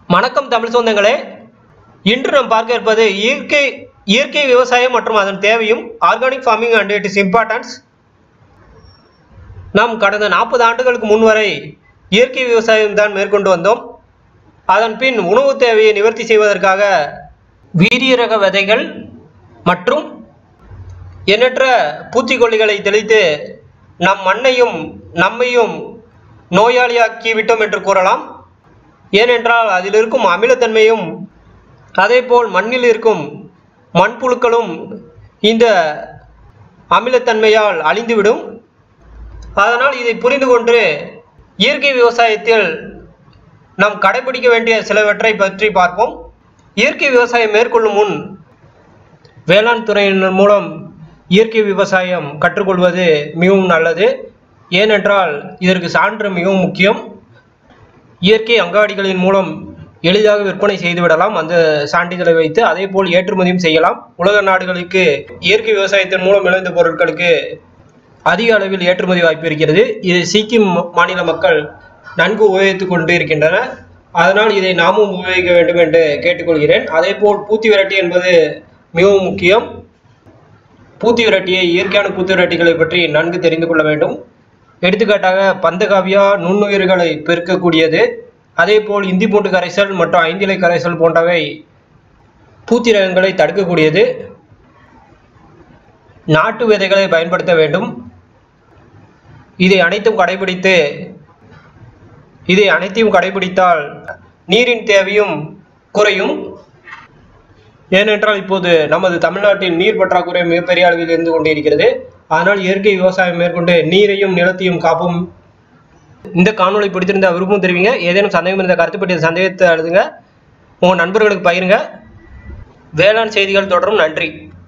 வணக்கம் தமிழ் சொந்தங்களே இன்று நாம் பார்க்க இருப்பது இயற்கை இயற்கை விவசாயம் மற்றும் அதன் தேவையும் organic farming and it is importance நாம் கடந்த நாற்பது ஆண்டுகளுக்கு முன் வரை இயற்கை விவசாயம் தான் மேற்கொண்டு வந்தோம் அதன் பின் உணவு தேவையை நிவர்த்தி செய்வதற்காக வீரிய ரக விதைகள் மற்றும் எண்ணற்ற பூச்சிக்கொல்லிகளை தெளித்து நம் மண்ணையும் நம்மையும் நோயாளியாக்கி விட்டோம் என்று கூறலாம் ஏனென்றால் அதில் இருக்கும் அமிலத்தன்மையும் அதேபோல் மண்ணில் இருக்கும் மண்புழுக்களும் இந்த அமிலத்தன்மையால் அழிந்துவிடும் அதனால் இதை புரிந்து கொண்டு இயற்கை விவசாயத்தில் நாம் கடைபிடிக்க வேண்டிய சிலவற்றை பற்றி பார்ப்போம் இயற்கை விவசாயம் மேற்கொள்ளும் முன் வேளாண் துறையினர் மூலம் இயற்கை விவசாயம் கற்றுக்கொள்வது மிகவும் நல்லது ஏனென்றால் இதற்கு சான்று மிகவும் முக்கியம் இயற்கை அங்காடிகளின் மூலம் எளிதாக விற்பனை செய்துவிடலாம் அந்த சான்றிதழை வைத்து அதே போல் ஏற்றுமதியும் செய்யலாம் உலக நாடுகளுக்கு இயற்கை விவசாயத்தின் மூலம் விளைந்த பொருட்களுக்கு அதிக அளவில் ஏற்றுமதி வாய்ப்பு இருக்கிறது இது சிக்கிம் மாநில மக்கள் நன்கு உபயோகித்துக் கொண்டு இருக்கின்றனர் அதனால் இதை நாமும் உபயோகிக்க வேண்டும் என்று கேட்டுக்கொள்கிறேன் அதே போல் பூத்தி விரட்டி என்பது மிகவும் முக்கியம் பூத்தி விரட்டியை இயற்கையான பூத்தி விரட்டிகளை பற்றி நன்கு தெரிந்து கொள்ள வேண்டும் எடுத்துக்காட்டாக பந்தகாவியா நுண்ணுயிர்களை பெருக்கக்கூடியது அதே போல் இந்தி பூண்டு கரைசல் மற்றும் ஐந்திலை கரைசல் போன்றவை பூத்தி ரகங்களை தடுக்கக்கூடியது நாட்டு விதைகளை பயன்படுத்த வேண்டும் இதை அனைத்தும் கடைபிடித்து இதை அனைத்தையும் கடைபிடித்தால் நீரின் தேவையும் குறையும் ஏனென்றால் இப்போது நமது தமிழ்நாட்டில் நீர் பற்றாக்குறை மிகப்பெரிய அளவில் இருந்து கொண்டிருக்கிறது அதனால் இயற்கை விவசாயம் மேற்கொண்டு நீரையும் நிலத்தையும் காப்போம் இந்த காணொளி பிடித்திருந்த விருப்பம் தெரிவிங்க ஏதேனும் சந்தேகம் இருந்த கருத்து பற்றிய சந்தேகத்தை எழுதுங்க உங்கள் நண்பர்களுக்கு பகிருங்க வேளாண் செய்திகள் தொடரும் நன்றி